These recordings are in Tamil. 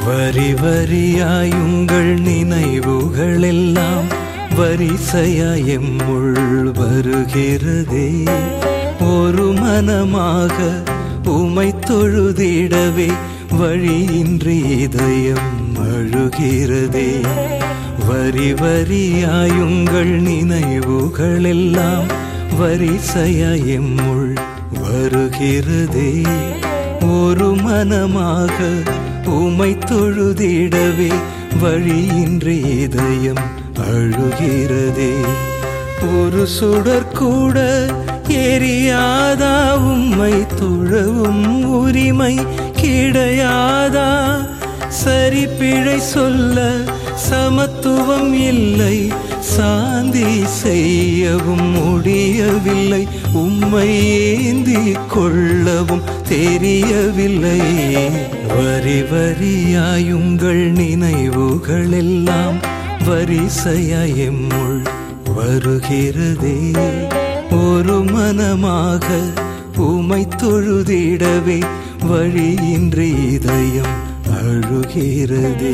வரி வரியாயுங்கள் நினைவுகளெல்லாம் வரிசையாய் எம்முள் வருகிறதே ஒரு மனமாக உமை தொழுதிடவே வழியின்றி இதயம் அழுகிறதே வரி வரியாயுங்கள் நினைவுகளெல்லாம் வரிசையாய் எம்முள் வருகிறதே ஒரு மனமாக உமை தொழுதிடவே வழியின்றி இதயம் அழுகிறதே ஒரு சுடர் கூட எரியாதா உம்மை தொழவும் உரிமை கிடையாதா சரி பிழை சொல்ல சமத்துவம் இல்லை சாந்தி செய்யவும் முடியவில்லை உம்மை ஏந்தி கொள்ளவும் தெரியவில்லை வரி வரியாயுங்கள் நினைவுகளெல்லாம் வரிசையாய் எம்முள் வருகிறதே ஒரு மனமாக உமை தொழுதிடவே வழியின்றி இதயம் அழுகிறதே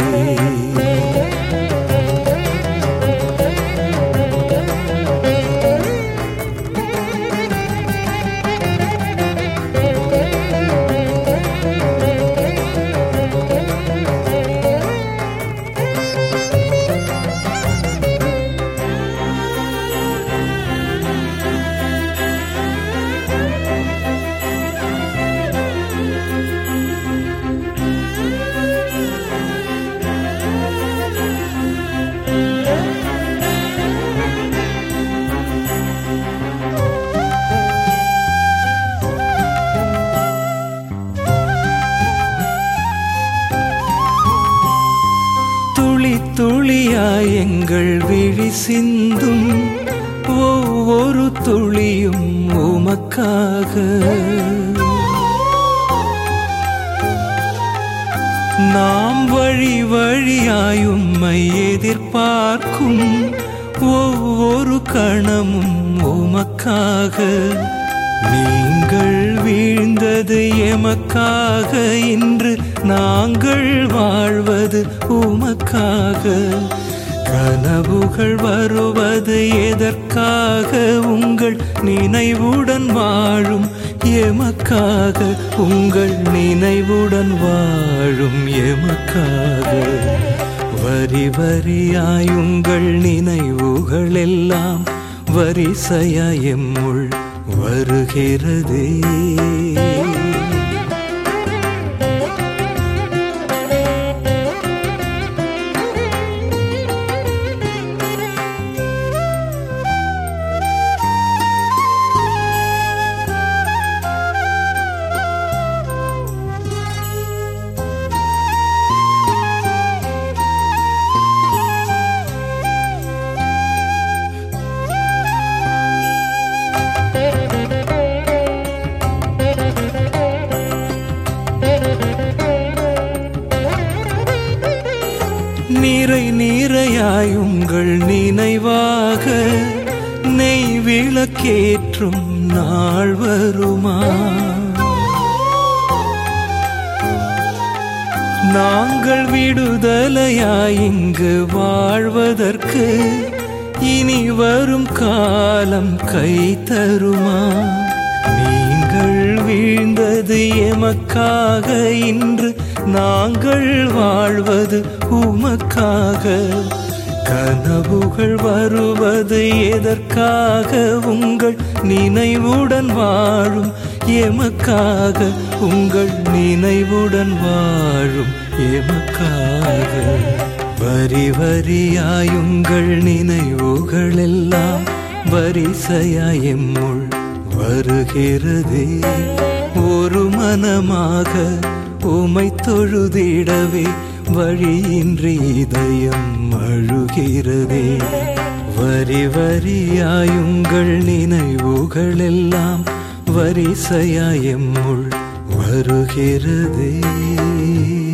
துளி துளியாய் எங்கள் விழி சிந்தும் ஒவ்வொரு துளியும் உமக்காக நாம் வழி வழியாய் உம்மை எதிர்பார்க்கும் ஒவ்வொரு கணமும் உமக்காக நீங்கள் வீழ்ந்தது எமக்காக இன்று நாங்கள் வாழ்வது உமக்காக கனவுகள் வருவது எதற்காக உங்கள் நினைவுடன் வாழும் எமக்காக உங்கள் நினைவுடன் வாழும் எமக்காக வரி வரியாய் உங்கள் நினைவுகளெல்லாம் வரிசையாய் எம்முள் வருகிறதே நீரை நீரையாய் உங்கள் நினைவாக நெய் விளக்கேற்றும் நாள் வருமா நாங்கள் விடுதலையாய் இங்கு வாழ்வதற்கு இனி வரும் காலம் கை தருமா நீங்கள் வீழ்ந்தது எமக்காக இன்று நாங்கள் வாழ்வது உமக்காக கனவுகள் வருவது எதற்காக உங்கள் நினைவுடன் வாழும் எமக்காக உங்கள் நினைவுடன் வாழும் எமக்காக வரி வரியாயுங்கள் நினைவுகளெல்லாம் வரிசையாய் எம்முள் வருகிறதே ஒரு மனமாக உமை தொழுதிடவே வழியின்றி இதயம் அழுகிறதே வரி வரியாயுங்கள் நினைவுகளெல்லாம் வரிசையாய் எம்முள் வருகிறதே